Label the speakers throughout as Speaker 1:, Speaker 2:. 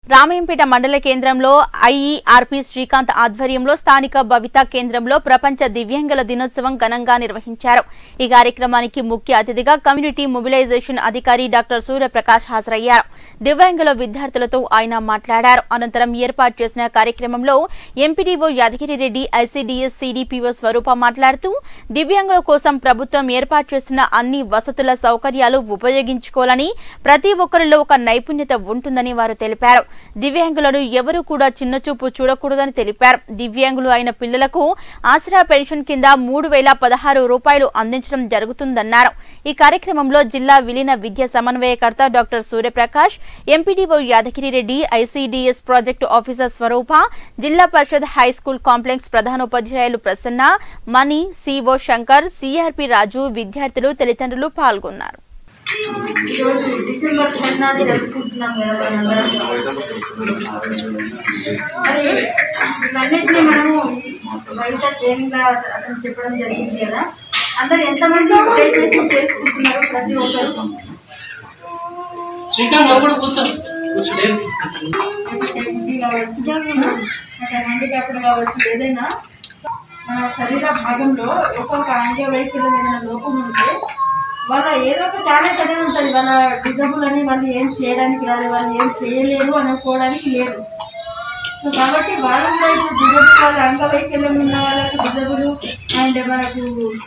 Speaker 1: రామయంపేట మండల కేంద్రంలో ఐఈఆర్పీ శ్రీకాంత్ ఆధ్వర్యంలో స్థానిక భవిత కేంద్రంలో ప్రపంచ దివ్యాంగుల దినోత్సవం ఘనంగా నిర్వహించారు ఈ కార్యక్రమానికి ముఖ్య అతిథిగా కమ్యూనిటీ మొబిలైజేషన్ అధికారి డాక్టర్ సూర్యప్రకాష్ హాజరయ్యారు దివ్యాంగుల విద్యార్థులతో ఆయన మాట్లాడారు అనంతరం ఏర్పాటు చేసిన కార్యక్రమంలో MPDO Yadagiri Reddy ICDS CDPO Swarupa మాట్లాడుతూ దివ్యాంగుల కోసం ప్రభుత్వం ఏర్పాటు చేసిన అన్ని వసతుల సౌకర్యాలు ఉపయోగించుకోవాలని ప్రతి ఒక్కరిలో ఒక నైపుణ్యత ఉంటుందని వారు తెలిపారు దివ్యాంగులను ఎవరూ కూడా చిన్నచూపు చూడకూడదని తెలిపారు దివ్యాంగులు అయిన పిల్లలకు ఆసరా పెన్షన్ కింద మూడు వేల పదహారు రూపాయలు అందించడం జరుగుతుందన్నారు ఈ కార్యక్రమంలో జిల్లా విలీన విద్యా సమన్వయకర్త doctor Suryaprakash MPDO Yadagiri Reddy ICDS project officer Swarupa జిల్లా పరిషత్ హైస్కూల్ కాంప్లెక్స్ ప్రధానోపాధ్యాయులు ప్రసన్న మణి సిఓ శంకర్ సిఆర్పి రాజు విద్యార్థులు తల్లిదండ్రులు పాల్గొన్నారు
Speaker 2: ఈరోజు డిసెంబర్ పద్నాలుగు జరుపుకుంటున్నాం కదా మనందరం మరి ఇవన్నిటిని మనము బయట ట్రైనింగ్ లా అతను చెప్పడం జరిగింది కదా అందరు ఎంతమంది దయచేసి చేసుకుంటున్నారు ప్రతి ఒక్కరు
Speaker 3: శ్రీకాంత్ నువ్వు కూడా కూర్చో కూర్చో చైర్ తీసుకుంటాను
Speaker 2: బుద్ధి కావచ్చు హ్యాండిక్యాప్డ్ కావచ్చు ఏదైనా మన శరీర భాగంలో ఒక్కొక్క అంగవైకల్యం ఏదైనా లోపం ఉంటే వాళ్ళ ఏదో ఒక టాలెంట్ అనేది ఉంటుంది వాళ్ళ డిజబుల్ అని వాళ్ళు ఏం చేయడానికి రాదు వాళ్ళు ఏం చేయలేరు అనుకోవడానికి లేదు సో కాబట్టి వాళ్ళు కూడా ఇప్పుడు డిజబుల్ వాళ్ళ అంగవైకల్యం ఉన్న వాళ్ళకు డిజబుల్ అండ్ మనకు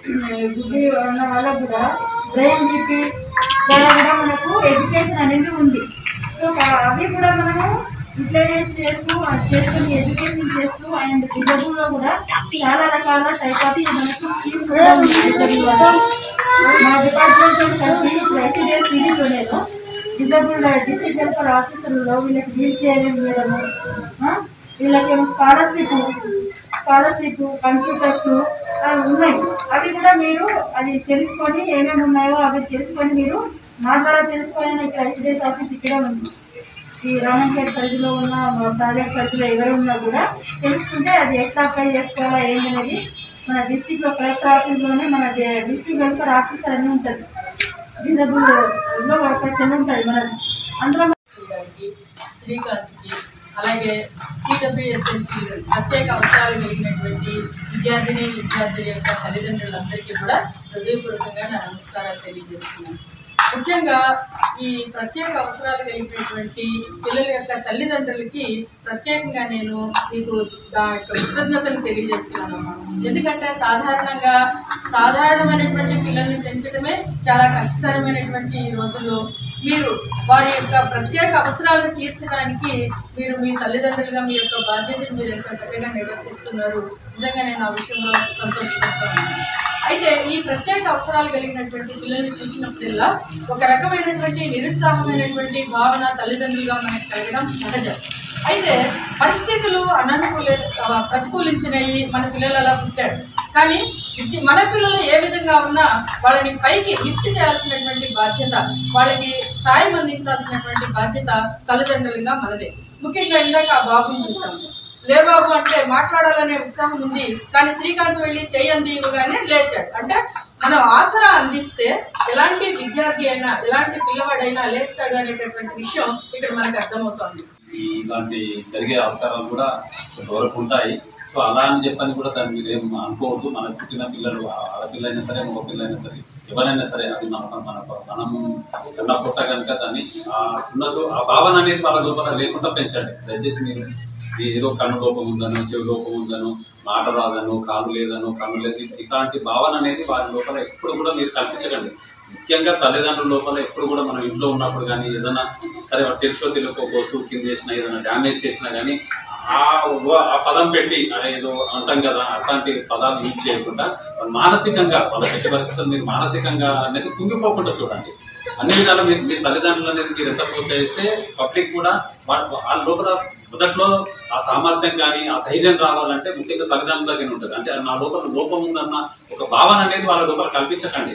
Speaker 2: గుడ్డి ఉన్న వాళ్ళకు కూడా బ్రెయిన్ జీపీ ద్వారా కూడా మనకు ఎడ్యుకేషన్ అనేది ఉంది సో కా- అవి కూడా మనము యూటిలైజ్ చేస్తూ అది చేసుకుని ఎడ్యుకేషన్ చేస్తూ అండ్ డిజబుల్లో కూడా చాలా రకాల టైప్ ఆఫ్ మనకు స్కీమ్స్ కూడా ఉంది డిజబుల్ వాళ్ళు మా డిపార్ట్మెంట్ కలిపి ఇప్పుడు ఎస్సీడీఎస్ సిరీస్ లేదు డిజబుల్ డిస్ట్రిక్ట్ వెల్ఫేర్ ఆఫీసర్లో వీళ్ళకి వీల్ చైర్ ఇవ్వడము ఆ, వీళ్ళకేమో స్కాలర్షిప్ స్కాలర్షిప్ కంప్యూటర్స్ అవి ఉన్నాయి అవి కూడా మీరు అది తెలుసుకొని ఏమేమి ఉన్నాయో అవి తెలుసుకొని మీరు మా ద్వారా తెలుసుకొని ఇక్కడ ఎస్డీఎస్ ఆఫీస్ ఇక్కడ ఉంది ఈ రామంపేట పరిధిలో ఉన్న మా ప్రాజెక్ట్ పరిధిలో ఎవరు ఉన్నా కూడా తెలుసుకుంటే అది ఎట్లా అప్లై చేసుకోవాలా ఏంటనేది మన డిస్టిక్ లో కలెక్టర్ ఆఫీస్లోనే మన డిస్టిక్ వెల్ఫేర్ ఆఫీసర్ అని ఉంటుంది డిజబుల్ లో ఒక సెల్ ఉంటుంది మన అందులో
Speaker 4: గారికి శ్రీకాంత్కి అలాగే సిడబ్ల్యూఎస్ఎస్కి ప్రత్యేక అవసరాలు కలిగినటువంటి విద్యార్థిని విద్యార్థుల యొక్క తల్లిదండ్రులందరికీ కూడా హృదయపూర్వకంగా నా నమస్కారాలు తెలియజేస్తున్నాను ముఖ్యంగా ఈ ప్రత్యేక అవసరాలు కలిగినటువంటి పిల్లల యొక్క తల్లిదండ్రులకి ప్రత్యేకంగా నేను మీకు నా యొక్క కృతజ్ఞతలు తెలియజేస్తున్నాను ఎందుకంటే సాధారణంగా సాధారణమైనటువంటి పిల్లల్ని పెంచడమే చాలా కష్టతరమైనటువంటి ఈ రోజుల్లో మీరు వారి యొక్క ప్రత్యేక అవసరాలను తీర్చడానికి మీరు మీ తల్లిదండ్రులుగా మీ యొక్క బాధ్యతను మీరు ఎంత చక్కగా నిర్వర్తిస్తున్నారు నిజంగా నేను ఆ విషయంలో సంతోషపడుతున్నాను అయితే ఈ ప్రత్యేక అవసరాలు కలిగినటువంటి పిల్లల్ని చూసినప్పుడల్లా ఒక రకమైనటువంటి నిరుత్సాహమైనటువంటి భావన తల్లిదండ్రులుగా మనకు కలగడం సహజం అయితే పరిస్థితులు అననుకూల ప్రతికూలించినవి మన పిల్లలు అలా పుట్టారు కానీ విద్య- మన పిల్లలు ఏ విధంగా ఉన్నా వాళ్ళని పైకి లిఫ్ట్ చేయాల్సినటువంటి బాధ్యత వాళ్ళకి సాయం అందించాల్సినటువంటి బాధ్యత తల్లిదండ్రులుగా మనదే ముఖ్యంగా ఇందాక ఆ బాబుని చూస్తాము లే బాబు అంటే మాట్లాడాలనే ఉత్సాహం ఉంది కానీ శ్రీకాంత్ వెళ్ళి చేయంది ఇవ్వగానే లేచాడు అంటే మనం ఆసరా అందిస్తే ఎలాంటి విద్యార్థి అయినా ఎలాంటి పిల్లవాడైనా లేస్తాడు అనేటటువంటి విషయం ఇక్కడ మనకు అర్థమవుతోంది
Speaker 5: ఈ ఇలాంటి జరిగే ఆస్కారాలు కూడా కొంతవరకు ఉంటాయి సో అలా అని చెప్పని కూడా దాన్ని మీరు ఏం అనుకోవద్దు మనకు పుట్టిన పిల్లలు ఆడపిల్ల అయినా సరే మగ పిల్ల అయినా సరే ఎవరైనా సరే అది మన మన మనం కన్నా పుట్ట కనుక దాన్ని ఆ చిన్న చో- ఆ భావన అనేది వాళ్ళ లోపల లేకుండా పెంచండి దయచేసి మీరు ఈ ఏదో కన్ను లోపం ఉందనో చెవి లోపం ఉందనో మాట రాదనో కాలు లేదనో కన్ను లేదు ఇట్లాంటి భావన అనేది వారి లోపల ఎప్పుడు కూడా మీరు కల్పించకండి ముఖ్యంగా తల్లిదండ్రుల లోపల ఎప్పుడు కూడా మనం ఇంట్లో ఉన్నప్పుడు కానీ ఏదైనా సరే వాడు తెలుసో తెలియకో బస్సు కింద చేసినా ఏదైనా డ్యామేజ్ చేసినా కానీ ఆ వ- ఆ పదం పెట్టి అరే ఏదో అంటాం కదా అట్లాంటి పదాలు యూజ్ చేయకుండా వాళ్ళు మానసికంగా వాళ్ళ శక్తి పరిస్థితులు మీరు మానసికంగా అనేది కుంగిపోకుండా చూడండి అన్ని విధాలు మీరు మీ తల్లిదండ్రులు అనేది మీరు ఎంత ప్రోత్సహిస్తే పబ్లిక్ కూడా వాళ్ళ వాళ్ళ లోపల మొదట్లో ఆ సామర్థ్యం కానీ ఆ ధైర్యం రావాలంటే ముఖ్యంగా తల్లిదండ్రుల దగ్గర ఉంటుంది అంటే నా లోపల లోపం ఉందన్న ఒక భావన అనేది వాళ్ళ లోపల కల్పించకండి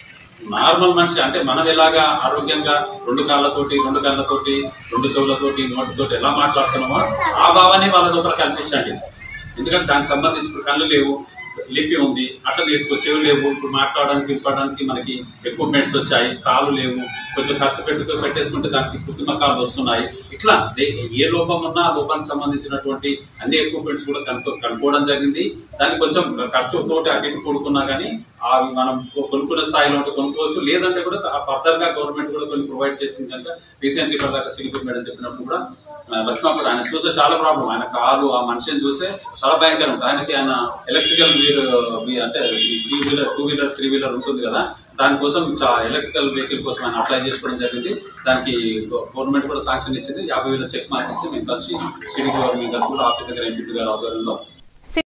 Speaker 5: నార్మల్ మనిషి అంటే మనం ఎలాగా ఆరోగ్యంగా రెండు కాళ్ళతోటి రెండు కళ్ళతోటి రెండు చెవులతోటి నోటితోటి ఎలా మాట్లాడుతున్నామో ఆ భావాన్ని వాళ్ళ లోపల కల్పించండి ఎందుకంటే దానికి సంబంధించి ఇప్పుడు కళ్ళు లేవు లిపి ఉంది అట్లా నేర్చుకో చెవి లేవు ఇప్పుడు మాట్లాడడానికి వినపడడానికి మనకి ఎక్విప్మెంట్స్ వచ్చాయి కాళ్ళు లేవు కొంచెం ఖర్చు పెట్టుకో పెట్టేసుకుంటే దానికి కృత్రిమ కాళ్ళు వస్తున్నాయి ఇట్లా దే- ఏ లోపం ఉన్నా ఆ లోపానికి సంబంధించినటువంటి అన్ని ఎక్విప్మెంట్స్ కూడా కనుక్కో కనుక్కోవడం జరిగింది దానికి కొంచెం ఖర్చు తోటి అటు ఇటు కూడుకున్నా కానీ అవి మనం కొ- కొనుక్కునే స్థాయిలో ఉంటే కొనుక్కోవచ్చు లేదంటే కూడా ఫర్దర్ గా గవర్నమెంట్ కూడా కొన్ని ప్రొవైడ్ చేసింది కనుక రీసెంట్లీ ఇప్పటిదాకా సిలిపి మేడం చెప్పినప్పుడు కూడా ఆ, లక్ష్మాపూర్ ఆయన చూస్తే చాలా ప్రాబ్లం ఆయన కారు ఆ మనిషిని చూస్తే చాలా భయంకరం ఆయనకి ఆయన ఎలక్ట్రికల్ వీల్ వీ- అంటే three wheeler two wheeler three wheeler ఉంటుంది కదా దానికోసం ఎలక్ట్రికల్ వెహికల్ కోసం ఆయన అప్లై చేసుకోవడం జరిగింది దానికి గవర్నమెంట్ కూడా సాంక్షన్ ఇచ్చింది యాభై వేల చెక్ మార్క్ ఇచ్చి మేము కలిసి సిటీ గవర్నమెంట్ గారు కూడా ఆఫీస్ దగ్గర ఎంపీ గారు ఆధ్వర్యంలో